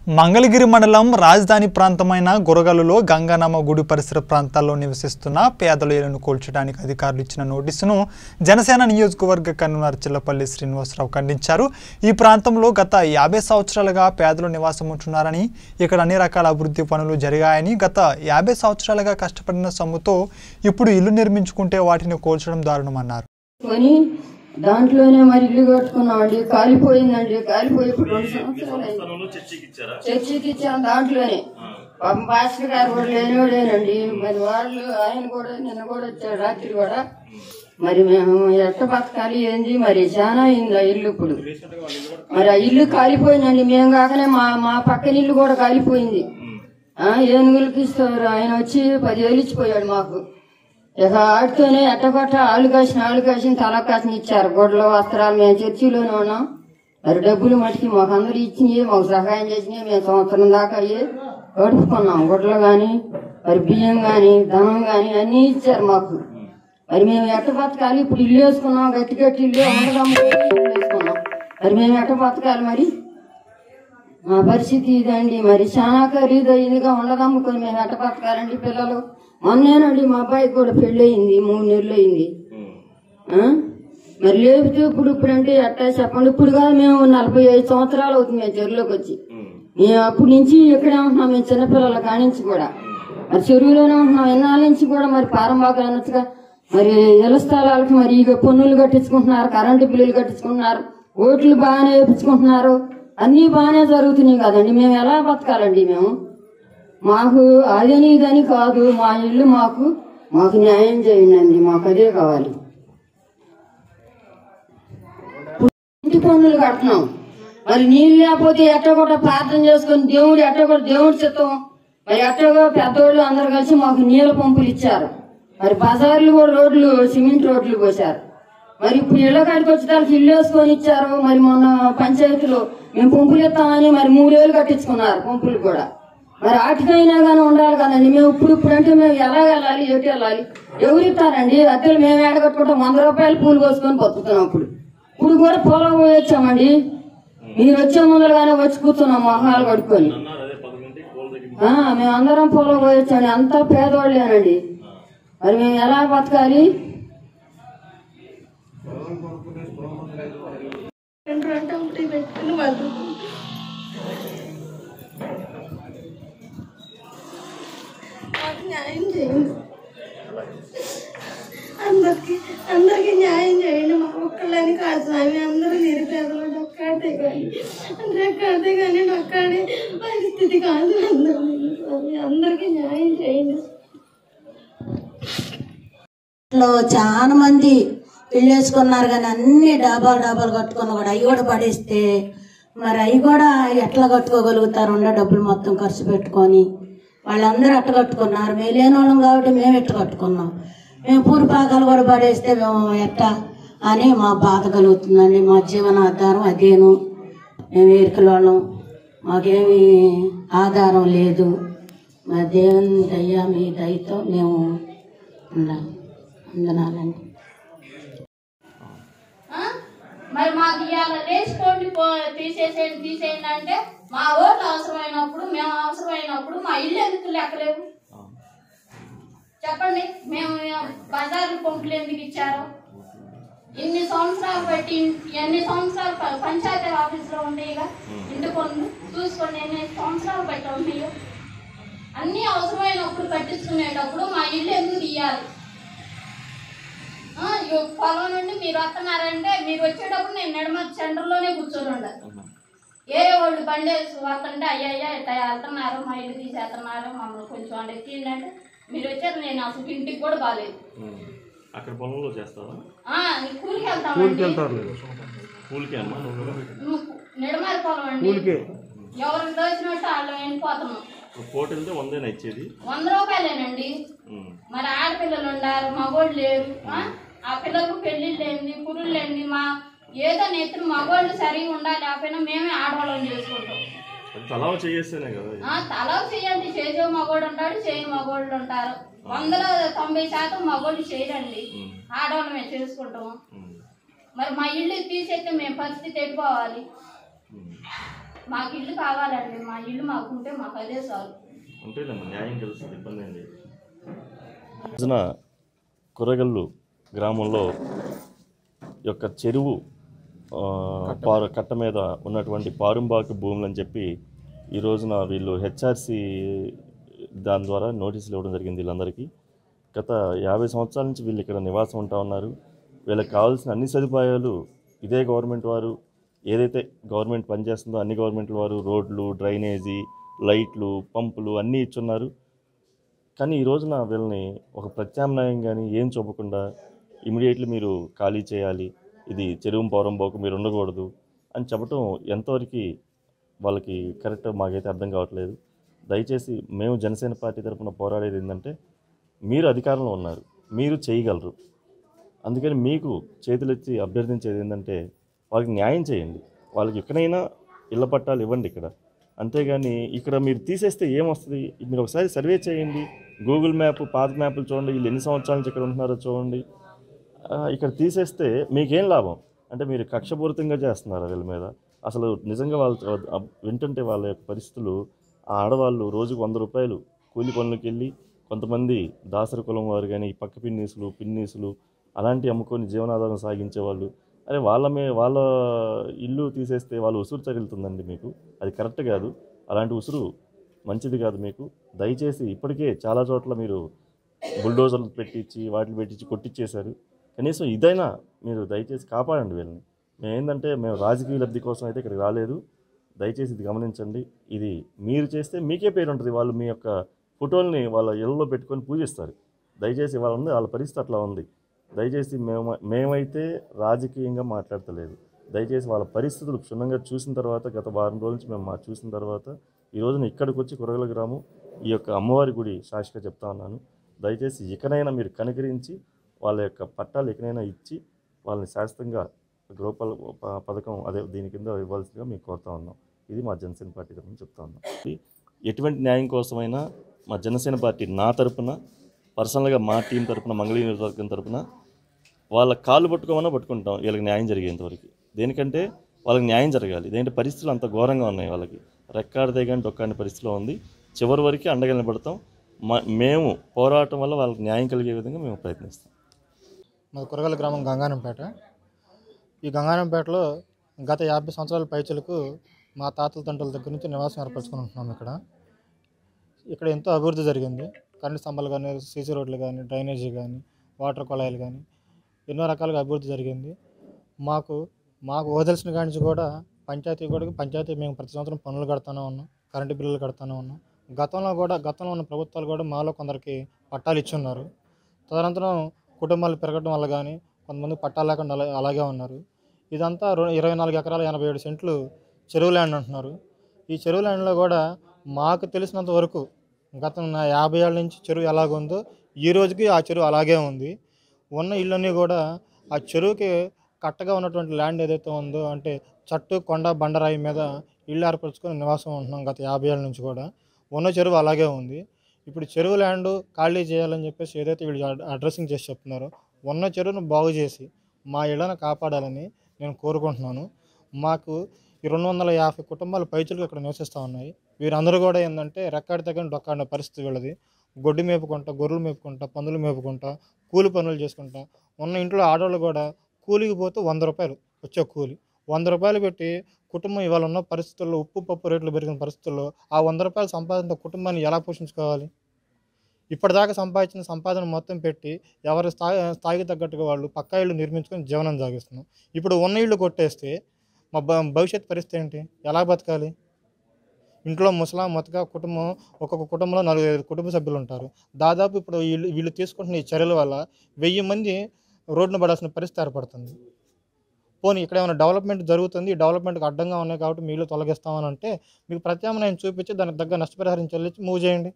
మంగళగిరి మండలం రాజధాని ప్రాంతమైన గురగలులో గంగానమ్మ గుడి పరిసర ప్రాంతాల్లో నివసిస్తున్న పేదల ఇళ్లను కూల్చడానికి అధికారులు ఇచ్చిన నోటీసును జనసేన నియోజకవర్గ కన్వీనర్ చిల్లపల్లి శ్రీనివాసరావు ఖండించారు ఈ ప్రాంతంలో గత యాభై సంవత్సరాలుగా పేదలు నివాసం ఉంటున్నారని ఇక్కడ అన్ని రకాల అభివృద్ధి పనులు జరిగాయని గత యాభై సంవత్సరాలుగా కష్టపడిన సొమ్ముతో ఇప్పుడు ఇల్లు నిర్మించుకుంటే వాటిని కూల్చడం దారుణమన్నారు కొని దాంట్లోనే మరి ఇల్లు కట్టుకున్నామండి కాలిపోయిందండి కాలిపోయి ఇప్పుడు రెండు సంవత్సరాలు అయింది స్థలంలో చర్చికి ఇచ్చారా చర్చికి ఇచ్చాం దాంట్లోనే పాపం పాస్టర్ గారు కూడా లేనివాడేనండి మరి వాళ్ళు ఆయన కూడా నిన్న కూడా వచ్చాడు రాత్రి కూడా మరి మేము ఎట్ట బతకాలి ఏంది మరి చాలా అయింది ఆ ఇల్లు ఇప్పుడు మరి ఆ ఇల్లు కాలిపోయిందండి మేము కాకనే మా మా పక్కన ఇల్లు కూడా కాలిపోయింది ఆ ఏనుగులకి ఇస్తారు ఆయన వచ్చి పదివేలు ఇచ్చిపోయాడు మాకు ఇక ఆడితోనే ఎట్టగొట్ట ఆలు కాసిన ఆలు కాసిన తల కాసిన ఇచ్చారు గొడ్లు వస్త్రాలు మేము చర్చిలోనే ఉన్నాం మరి డబ్బులు మటుకి మాకు అందరు ఇచ్చినాయి మాకు సహాయం చేసినాయి మేము సంవత్సరం దాకా అయ్యి గడుపుకున్నాం గుడ్లు గాని మరి బియ్యం గాని ధనం గాని అన్ని ఇచ్చారు మాకు మరి మేము ఎట్ట బతకాలి ఇప్పుడు ఇల్లు వేసుకున్నాం గట్టి గట్టి ఇల్లు ఉండదమ్ముకుని ఇల్లు వేసుకున్నాం మరి మేము ఎట్ట బతకాలి మరి మా పరిస్థితి ఇదండి మరి చాలా ఖరీదు ఇదిగా ఉండదమ్ముకొని మేము ఎట్ట బతకాలండి పిల్లలు మొన్నేనండి మా అబ్బాయికి కూడా పెళ్ళి అయింది మూడు నెలలు అయింది ఆ? మరి లేపితే ఇప్పుడు ఇప్పుడు అంటే ఎట్టా చెప్పండి ఇప్పుడు కాదు మేము నలభై ఐదు సంవత్సరాలు అవుతుంది మేము చెరువులోకి వచ్చి మేము అప్పటి నుంచి ఇక్కడే ఉంటున్నాం మేము చిన్నపిల్లల కానించి కూడా మరి చెరువులోనే ఉంటున్నాం ఎన్నాళ్ళ నుంచి కూడా మరి పారంబాగా అనొచ్చుగా మరి ఇళ్ల స్థలాలకు మరి ఇక పన్నులు కట్టించుకుంటున్నారు కరెంటు బిల్లులు కట్టించుకుంటున్నారు ఓట్లు బాగానే వేపించుకుంటున్నారు అన్నీ బాగానే జరుగుతున్నాయి కదండి మేము ఎలా బతకాలండి మేము మాకు అదని ఇదని కాదు మా ఇల్లు మాకు మాకు న్యాయం చేయండి అండి మాకు అదే కావాలి ఇంటి పన్నులు కడుతున్నాం మరి నీళ్ళు లేకపోతే ఎట్టగొట్ట ప్రార్థన చేసుకొని దేవుడు ఎట్టగొట్ట దేవుడి చిత్తం మరి ఎట్టగో పెద్దోళ్ళు అందరు కలిసి మాకు నీళ్ళ పంపులు ఇచ్చారు మరి బజార్లు కూడా రోడ్లు సిమెంట్ రోడ్లు పోసారు మరి ఇప్పుడు ఇళ్ళ కాడికి వచ్చేదానికి ఇల్లు వేసుకొని ఇచ్చారు మరి మొన్న పంచాయతీలో మేము పంపులు ఇస్తామని మరి మూడేళ్ళు కట్టించుకున్నారు పంపులు కూడా మరి వాటికైనా కానీ ఉండాలి కదండి మేము ఇప్పుడు ఇప్పుడు అంటే మేము ఎలా వెళ్ళాలి ఎటు వెళ్ళాలి ఎవరు ఇస్తారండి అద్దెలు మేము ఏడగట్టుకుంటాం వంద రూపాయలు పూలు కోసుకొని బతుకుతున్నాం ఇప్పుడు ఇప్పుడు కూడా పొలం పోయి వచ్చామండి మీరు వచ్చే ముందరగానే వచ్చి కూర్చున్నాం మొహాలు కడుక్కొని అన్నారు అదే పదకొండింటికి కోళ్ళ దగ్గర ఆ, మేము అందరం పొలం పోయి వచ్చాండి అంతా పేదవాళ్ళేనండి మరి మేము ఎలా బతకాలి రెండు రెండు ఒకటి పెట్టుకుని వాళ్ళు మాకు న్యాయం చేయండి అందరికి అందరికి న్యాయం చేయండి మా ఒక్కళ్ళని కాదు స్వామి అందరూ నిరుపేదలు డొక్కాడితే కానీ డొక్కాడితే కానీ డొక్కాడే పరిస్థితి కాదు అందరూ స్వామి అందరికి న్యాయం చేయండి లో చాలా మంది పెళ్ళేసుకున్నారు కానీ అన్ని డాబాలు డాబాలు కట్టుకున్న కూడా అవి కూడా పడేస్తే మరి అవి కూడా ఎట్లా కట్టుకోగలుగుతారు ఉండే డబ్బులు మొత్తం ఖర్చు పెట్టుకొని వాళ్ళందరూ అట్ట కట్టుకున్నారు మేము లేని వాళ్ళం కాబట్టి మేము ఎట్ట కట్టుకున్నాం మేము పూర్పాకాలు కూడా పడేస్తే మేము ఎట్ట అని మా బాధ కలుగుతుందండి మా జీవనాధారం అదేను మేము ఏరికల వాళ్ళం మాకేమీ ఆధారం లేదు మా దేవుని దయ్యా మీ దయతో మేము ఉండాలి వందనాలండి ఆ? మరి మాకు ఇవాళ లేచిపోండి పో తీసేసేయండి తీసేయండి అంటే మా ఓట్లు అవసరమైనప్పుడు మేము అవసరమైనప్పుడు మా ఇల్లు ఎందుకు లెక్కలేవు చెప్పండి మేము బజార్లు పంపులు ఎందుకు ఇచ్చారు ఇన్ని సంవత్సరాలు బట్టి ఎన్ని సంవత్సరాలు ప- పంచాయతీ ఆఫీసులో ఉండేగా ఇంటి పనులు చూసుకోండి ఎన్ని సంవత్సరాలు బట్టి ఉన్నాయో అన్ని అవసరమైనప్పుడు కట్టించుకునేటప్పుడు మా ఇల్లు ఎందుకు తీయాలి ఆ, ఇగో పొలం నుండి మీరు వస్తున్నారంటే మీరు వచ్చేటప్పుడు నేను నడుమ సెంటర్లోనే కూర్చొని ఉండాలి ఏ వాళ్ళు బండి వేసి వస్తుంటే అయ్యా అయ్యా ఇట్లా వెళ్తున్నారు మా ఇల్లు తీసేస్తున్నారు మమ్మల్ని కొంచెం వాళ్ళు ఎక్కిండి అంటే మీరు వచ్చారు నేను అసలు ఇంటికి కూడా బాగాలేదు అక్కడ పొలంలో చేస్తావా ఆ, నీ కూలికి వెళ్తామండి కూలికి అమ్మా నువ్వు నిడమరి పొలం అండి ఎవరికి దోచినట్టు వాళ్ళు వెళ్ళిపోతున్నాం కోటి వెళ్తే వందేనా ఇచ్చేది వంద రూపాయలేనండి ఉమ్. మరి ఆడపిల్లలు ఉన్నారు మగోళ్ళు లేరు ఆ? ఆ పిల్లలకు పెళ్లిళ్ళు ఏంది పురుళ్ళు ఏంది మా ఏదో నెత్తిన మగోళ్ళు సరిగా ఉండాలి లేకపోయినా మేమే ఆడవాళ్ళని చేసుకుంటాం అది తలావ చేయేస్తేనే కదా ఆ తల చేయండి చేసే మగోడు ఉంటాడు చేయి మగోళ్ళు ఉంటారు వందల తొంభై శాతం మగోళ్ళు చేయరండి ఆడవాళ్ళమే చేసుకుంటాము ఉమ్. మరి మా ఇల్లు తీసేస్తే మేము పరిస్థితి ఎట్టుకోవాలి మాకు ఇల్లు కావాలండి మా ఇల్లు మాకుంటే మాకు అదే చాలు ఉంటేనమ్మా న్యాయం తెలుస్తుంది ఇబ్బంది ఏంటి రోజున కురగల్లు గ్రామంలో యొక్క చెరువు ఆ, పారు కట్ట మీద ఉన్నటువంటి పారుంబాకు భూములు అని చెప్పి ఈ రోజున వీళ్ళు హెచ్ఆర్సి దాని ద్వారా నోటీసులు ఇవ్వడం జరిగింది వీళ్ళందరికీ గత యాభై సంవత్సరాల నుంచి వీళ్ళు ఇక్కడ నివాసం ఉంటా ఉన్నారు వీళ్ళకి కావాల్సిన అన్ని సదుపాయాలు ఇదే గవర్నమెంట్ వారు ఏదైతే గవర్నమెంట్ పనిచేస్తుందో అన్ని గవర్నమెంట్ వారు రోడ్లు డ్రైనేజీ లైట్లు పంపులు అన్నీ ఇచ్చున్నారు కానీ ఈ రోజున వీళ్ళని ఒక ప్రత్యామ్నాయం కానీ ఏం చూపకుండా ఇమీడియట్లీ మీరు ఖాళీ చేయాలి ఇది చెరువు పౌరంబోకు మీరు ఉండకూడదు అని చెప్పటం ఎంతవరకు వాళ్ళకి కరెక్ట్ మాకైతే అర్థం కావట్లేదు దయచేసి మేము జనసేన పార్టీ తరఫున పోరాడేది ఏంటంటే మీరు అధికారంలో ఉన్నారు మీరు చేయగలరు అందుకని మీకు చేతులెత్తి అభ్యర్థించేది ఏంటంటే వాళ్ళకి న్యాయం చేయండి వాళ్ళకి ఎక్కడైనా ఇళ్ల పట్టాలు ఇవ్వండి ఇక్కడ అంతేగాని ఇక్కడ మీరు తీసేస్తే ఏమొస్తుంది మీరు ఒకసారి సర్వే చేయండి గూగుల్ మ్యాప్ పాత మ్యాప్లు చూడండి వీళ్ళు ఎన్ని సంవత్సరాల నుంచి ఇక్కడ ఉంటున్నారో చూడండి ఆ, ఇక్కడ తీసేస్తే మీకేం లాభం అంటే మీరు కక్షపూరితంగా చేస్తున్నారు వీళ్ళ మీద అసలు నిజంగా వాళ్ళు వింటుంటే వాళ్ళ యొక్క పరిస్థితులు ఆ ఆడవాళ్ళు రోజుకు వంద రూపాయలు కూలి పనులకు వెళ్ళి కొంతమంది దాసరి కులం వారు కానీ పక్క పిన్నీసులు పిన్నీసులు అలాంటి అమ్ముకొని జీవనాధారం సాగించేవాళ్ళు అరే వాళ్ళ మే వాళ్ళ ఇల్లు తీసేస్తే వాళ్ళు ఉసురు తగులుతుందండి మీకు అది కరెక్ట్ కాదు అలాంటి ఉసురు మంచిది కాదు మీకు దయచేసి ఇప్పటికే చాలా చోట్ల మీరు బుల్డోజర్లు పెట్టించి వాటిని పెట్టించి కొట్టించేశారు కనీసం ఇదైనా మీరు దయచేసి కాపాడండి వీళ్ళని మేము ఏంటంటే మేము రాజకీయ లబ్ధి కోసం అయితే ఇక్కడికి రాలేదు దయచేసి ఇది గమనించండి ఇది మీరు చేస్తే మీకే పేరు ఉంటుంది వాళ్ళు మీ యొక్క ఫోటోల్ని వాళ్ళ ఇళ్ళలో పెట్టుకొని పూజిస్తారు దయచేసి వాళ్ళ ఉంది వాళ్ళ పరిస్థితి అట్లా ఉంది దయచేసి మేము మేమైతే రాజకీయంగా మాట్లాడతలేదు దయచేసి వాళ్ళ పరిస్థితులు క్షుణ్ణంగా చూసిన తర్వాత గత వారం రోజుల నుంచి మేము మా చూసిన తర్వాత ఈ రోజున ఇక్కడికి వచ్చి కురగల గ్రామం ఈ యొక్క అమ్మవారి గుడి సాక్షిగా చెప్తా ఉన్నాను దయచేసి ఇకనైనా మీరు కనికరించి వాళ్ళ యొక్క పట్టాలు ఎక్కడైనా ఇచ్చి వాళ్ళని శాశ్వతంగా గృహపల ప- పథకం అదే దీని కింద ఇవ్వాల్సిందిగా మేము కోరుతా ఉన్నాం ఇది మా జనసేన పార్టీ తరఫున చెప్తా ఉన్నాం ఇది ఎటువంటి న్యాయం కోసమైనా మా జనసేన పార్టీ నా తరపున పర్సనల్గా మా టీం తరపున మంగళీ నియోజకవర్గం తరపున వాళ్ళ కాళ్ళు పట్టుకోమన్నా పట్టుకుంటాం వీళ్ళకి న్యాయం జరిగేంతవరకు దేనికంటే వాళ్ళకి న్యాయం జరగాలి దేంటే పరిస్థితులు అంత ఘోరంగా ఉన్నాయి వాళ్ళకి రెక్కాడితే కానీ డొక్కాని పరిస్థితిలో ఉంది చివరి వరకు అండగా నిలబడతాం మా మేము పోరాటం వల్ల వాళ్ళకి న్యాయం కలిగే విధంగా మేము ప్రయత్నిస్తాం మాది కురగల గ్రామం గంగానంపేట ఈ గంగానంపేటలో గత యాభై సంవత్సరాల పైచలకు మా తాతల తండ్రుల దగ్గర నుంచి నివాసం ఏర్పరచుకుని ఉంటున్నాం ఇక్కడ ఇక్కడ ఎంతో అభివృద్ధి జరిగింది కరెంటు స్తంభాలు కానీ సీసీ రోడ్లు కానీ డ్రైనేజీ కానీ వాటర్ కొళాయిలు కానీ ఎన్నో రకాలుగా అభివృద్ధి జరిగింది మాకు మాకు ఓదలసిన కాడి నుంచి కూడా పంచాయతీ కూడా పంచాయతీ మేము ప్రతి సంవత్సరం పనులు కడతానే ఉన్నాం కరెంటు బిల్లులు కడతానే ఉన్నాం గతంలో కూడా గతంలో ఉన్న ప్రభుత్వాలు కూడా మాలో కొందరికి పట్టాలు ఇచ్చి ఉన్నారు తదనంతరం కుటుంబాలు పెరగడం వల్ల కానీ కొంతమంది పట్టాలు లేకుండా అలా- అలాగే ఉన్నారు ఇదంతా రొ- ఇరవై నాలుగు ఎకరాల ఎనభై ఏడు సెంట్లు చెరువు ల్యాండ్ అంటున్నారు ఈ చెరువు ల్యాండ్లో కూడా మాకు తెలిసినంత వరకు గత నా యాభై ఏళ్ళ నుంచి చెరువు ఎలాగుందో ఈ రోజుకి ఆ చెరువు అలాగే ఉంది ఉన్న ఇళ్ళన్నీ కూడా ఆ చెరువుకి కట్టగా ఉన్నటువంటి ల్యాండ్ ఏదైతే ఉందో అంటే చట్టు కొండ బండరాయి మీద ఇల్లు ఏర్పరచుకొని నివాసం ఉంటున్నాం గత యాభై ఏళ్ళ నుంచి కూడా ఉన్న చెరువు అలాగే ఉంది ఇప్పుడు చెరువు ల్యాండ్ ఖాళీ చేయాలని చెప్పేసి ఏదైతే వీళ్ళు అడ్- అడ్రస్సింగ్ చేసి చెప్తున్నారో ఉన్న చెరువును బాగు చేసి మా ఇళ్లను కాపాడాలని నేను కోరుకుంటున్నాను మాకు ఈ రెండు వందల యాభై కుటుంబాలు పైచులు ఇక్కడ నివసిస్తూ ఉన్నాయి వీరందరూ కూడా ఏంటంటే రెక్కాడి తగ్గని డొక్కాడిన పరిస్థితి వీళ్ళది గొడ్డు మేపుకుంటా గొర్రెలు మేపుకుంటా పందులు మేపుకుంటా కూలి పనులు చేసుకుంటా ఉన్న ఇంట్లో ఆడవాళ్ళు కూడా కూలికి పోతే వంద రూపాయలు వచ్చే కూలి వంద రూపాయలు పెట్టి కుటుంబం ఇవాళ ఉన్న పరిస్థితుల్లో ఉప్పు పప్పు రేట్లు పెరిగిన పరిస్థితుల్లో ఆ వంద రూపాయలు సంపాదించిన కుటుంబాన్ని ఎలా పోషించుకోవాలి ఇప్పటిదాకా సంపాదించిన సంపాదన మొత్తం పెట్టి ఎవరి స్థాయి స్థాయికి తగ్గట్టుగా వాళ్ళు పక్కా ఇళ్ళు నిర్మించుకొని జీవనం సాగిస్తున్నాం ఇప్పుడు ఉన్న ఇళ్ళు కొట్టేస్తే మా భ- భవిష్యత్ పరిస్థితి ఏంటి ఎలా బతకాలి ఇంట్లో ముసలాం మొత్తగా కుటుంబం ఒక్కొక్క కుటుంబంలో నలుగురు ఐదు కుటుంబ సభ్యులు ఉంటారు దాదాపు ఇప్పుడు వీళ్ళు వీళ్ళు తీసుకుంటున్న ఈ చర్యల వల్ల వెయ్యి మంది రోడ్డున పడాల్సిన పరిస్థితి ఏర్పడుతుంది పోనీ ఇక్కడ ఏమైనా డెవలప్మెంట్ జరుగుతుంది ఈ డెవలప్మెంట్కి అడ్డంగా ఉన్నాయి కాబట్టి మీరు తొలగిస్తామని అంటే మీకు ప్రత్యామ్నాయం చూపించి దానికి తగ్గ నష్టపరిహారం చెల్లించి మూవ్ చేయండి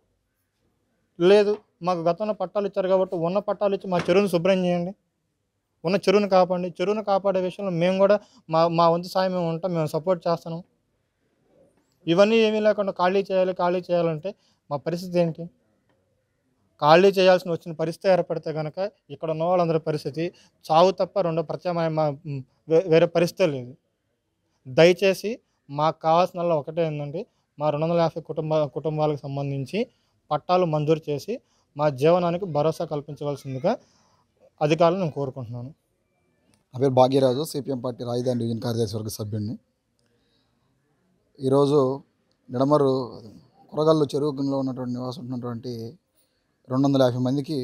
లేదు మాకు గతంలో పట్టాలు ఇచ్చారు కాబట్టి ఉన్న పట్టాలు ఇచ్చి మా చెరువును శుభ్రం చేయండి ఉన్న చెరువును కాపాడండి చెరువును కాపాడే విషయంలో మేము కూడా మా మా వంతు సాయం మేము ఉంటాం మేము సపోర్ట్ చేస్తున్నాం ఇవన్నీ ఏమీ లేకుండా ఖాళీ చేయాలి ఖాళీ చేయాలంటే మా పరిస్థితి ఏంటి ఖాళీ చేయాల్సిన వచ్చిన పరిస్థితి ఏర్పడితే కనుక ఇక్కడ ఉన్న వాళ్ళందరి పరిస్థితి చావు తప్ప రెండో ప్రత్యామ్నాయం మా- మ్, వే- వేరే పరిస్థితే లేదు దయచేసి మాకు కావాల్సిన ఒకటే ఏంటంటే మా రెండు వందల యాభై కుటుంబ కుటుంబాలకు సంబంధించి పట్టాలు మంజూరు చేసి మా జీవనానికి భరోసా కల్పించవలసిందిగా అధికారులను నేను కోరుకుంటున్నాను నా పేరు భాగ్యరాజు సిపిఎం పార్టీ రాజధాని డివిజన్ కార్యదర్శి వర్గ సభ్యుడిని ఈరోజు నిడమరు కురగల్లు చెరువులో ఉన్నటువంటి నివాసం ఉన్నటువంటి రెండు వందల యాభై మందికి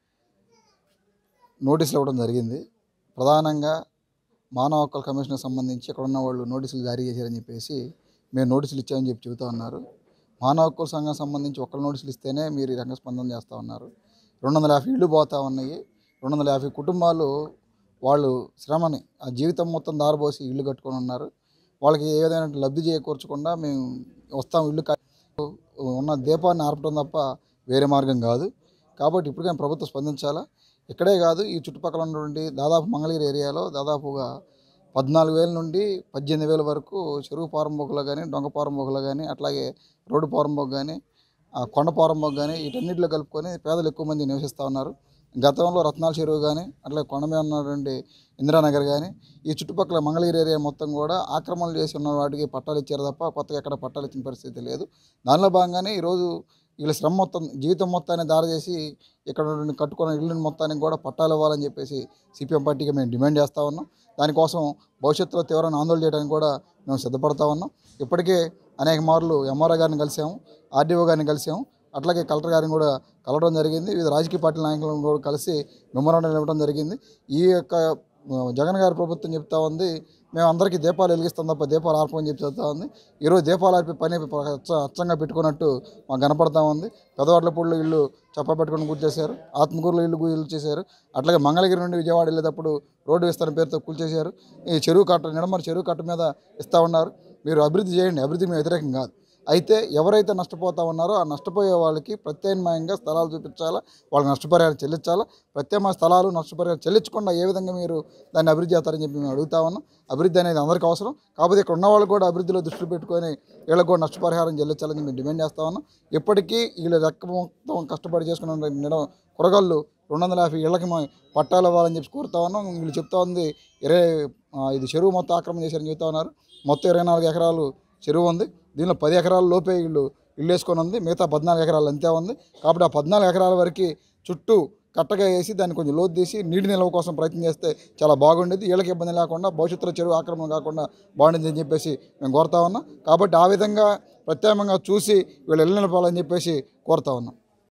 నోటీసులు ఇవ్వడం జరిగింది ప్రధానంగా మానవ హక్కుల కమిషన్కి సంబంధించి ఇక్కడ ఉన్న వాళ్ళు నోటీసులు జారీ చేశారని చెప్పేసి మేము నోటీసులు ఇచ్చామని చెప్పి చెబుతా ఉన్నారు మానవ హక్కుల సంఘం సంబంధించి ఒక్కరు నోటీసులు ఇస్తేనే మీరు ఈ రంగ స్పందన చేస్తూ ఉన్నారు రెండు వందల యాభై ఇళ్ళు పోతా ఉన్నాయి రెండు వందల యాభై కుటుంబాలు వాళ్ళు శ్రమని ఆ జీవితం మొత్తం దారబోసి ఇల్లు కట్టుకొని ఉన్నారు వాళ్ళకి ఏ విధమైన లబ్ధి చేకూర్చకుండా మేము వస్తాం ఇల్లు కా- ఉన్న దీపాన్ని ఆర్పడం తప్ప వేరే మార్గం కాదు కాబట్టి ఇప్పటికైనా ప్రభుత్వం స్పందించాలా ఇక్కడే కాదు ఈ చుట్టుపక్కల ఉన్నటువంటి దాదాపు మంగళగిరి ఏరియాలో దాదాపుగా పద్నాలుగు వేల నుండి పద్దెనిమిది వేల వరకు చెరువు పారంబోకులు కానీ దొంగ పారంబోకులు కానీ అట్లాగే రోడ్డు పారంబోకు కానీ ఆ కొండ పారంబోకు కానీ వీటన్నిటిలో కలుపుకొని పేదలు ఎక్కువ మంది నివసిస్తూ ఉన్నారు గతంలో రత్నాల చెరువు కానీ అట్లా కొండ మీద ఉన్నటువంటి ఇందిరానగర్ కానీ ఈ చుట్టుపక్కల మంగళగిరి ఏరియా మొత్తం కూడా ఆక్రమణలు చేసి ఉన్న వాటికి పట్టాలు ఇచ్చారు తప్ప కొత్తగా ఎక్కడ పట్టాలు ఇచ్చిన పరిస్థితి లేదు దానిలో భాగంగానే ఈరోజు వీళ్ళ శ్రమ మొత్తం జీవితం మొత్తాన్ని దారి చేసి ఇక్కడ ఉన్నటువంటి కట్టుకున్న ఇళ్ళని మొత్తానికి కూడా పట్టాలు ఇవ్వాలని చెప్పేసి సిపిఎం పార్టీకి మేము డిమాండ్ చేస్తూ ఉన్నాం దానికోసం భవిష్యత్తులో తీవ్రమైన ఆందోళన చేయడానికి కూడా మేము సిద్ధపడతా ఉన్నాం ఇప్పటికే అనేక మార్లు ఎంఆర్ఓ గారిని కలిసాము ఆర్డీఓ గారిని కలిసాము అట్లాగే కలెక్టర్ గారిని కూడా కలవడం జరిగింది వివిధ రాజకీయ పార్టీల నాయకులను కూడా కలిసి మెమోరాండం ఇవ్వడం జరిగింది ఈ యొక్క ఆ, జగన్ గారి ప్రభుత్వం చెప్తా ఉంది మేము అందరికీ దీపాలు వెలిగిస్తాం తప్ప దీపాలు ఆర్పని చెప్పి చెప్తా ఉంది ఈరోజు దీపాలు ఆర్పే పని అచ్చ- అచ్చంగా పెట్టుకున్నట్టు మాకు కనపడతా ఉంది పెదవాడ్లపూడిలో ఇల్లు చప్ప పెట్టుకొని కూల్చేశారు ఆత్మకూరులో ఇల్లు కూల్చేశారు అట్లాగే మంగళగిరి నుండి విజయవాడ వెళ్ళేటప్పుడు రోడ్డు విస్తరణ పేరుతో కూల్చేశారు ఈ చెరువు కట్ట నిడమర చెరువు కట్ట మీద ఇస్తూ ఉన్నారు మీరు అభివృద్ధి చేయండి అభివృద్ధి మేము వ్యతిరేకం కాదు అయితే ఎవరైతే నష్టపోతా ఉన్నారో ఆ నష్టపోయే వాళ్ళకి ప్రత్యామ్నాయంగా స్థలాలు చూపించాలా వాళ్ళకి నష్టపరిహారం చెల్లించాలా ప్రత్యామ్నాయ స్థలాలు నష్టపరిహారం చెల్లించకుండా ఏ విధంగా మీరు దాన్ని అభివృద్ధి చేస్తారని చెప్పి మేము అడుగుతా ఉన్నాం అభివృద్ధి అనేది అందరికీ అవసరం కాకపోతే ఇక్కడ ఉన్న వాళ్ళు కూడా అభివృద్ధిలో దృష్టి పెట్టుకొని వీళ్ళకి కూడా నష్టపరిహారం చెల్లించాలని మేము డిమాండ్ చేస్తా ఉన్నాం ఇప్పటికీ వీళ్ళు రెక్క మొత్తం కష్టపడి చేసుకున్న నిడ కురగాళ్ళు రెండు వందల యాభై ఇళ్ళకి మా పట్టాలు ఇవ్వాలని చెప్పి కోరుతా ఉన్నాం వీళ్ళు చెప్తా ఉంది ఇరవై ఆ, ఇది చెరువు మొత్తం ఆక్రమణ చేశారని చెప్తా ఉన్నారు మొత్తం ఇరవై నాలుగు ఎకరాలు చెరువు ఉంది దీనిలో పది ఎకరాల లోపే వీళ్ళు ఇల్లు వేసుకొని ఉంది మిగతా పద్నాలుగు ఎకరాలు అంతే ఉంది కాబట్టి ఆ పద్నాలుగు ఎకరాల వరకు చుట్టూ కట్టగా వేసి దాన్ని కొంచెం లోతు తీసి నీటి నిల్వ కోసం ప్రయత్నం చేస్తే చాలా బాగుండేది వీళ్ళకి ఇబ్బంది లేకుండా భవిష్యత్తులో చెరువు ఆక్రమణ కాకుండా బాగుండేది అని చెప్పేసి మేము కోరుతా ఉన్నాం కాబట్టి ఆ విధంగా ప్రత్యామ్నాయంగా చూసి వీళ్ళు ఇళ్ళ నిలపాలని చెప్పేసి కోరుతా ఉన్నాం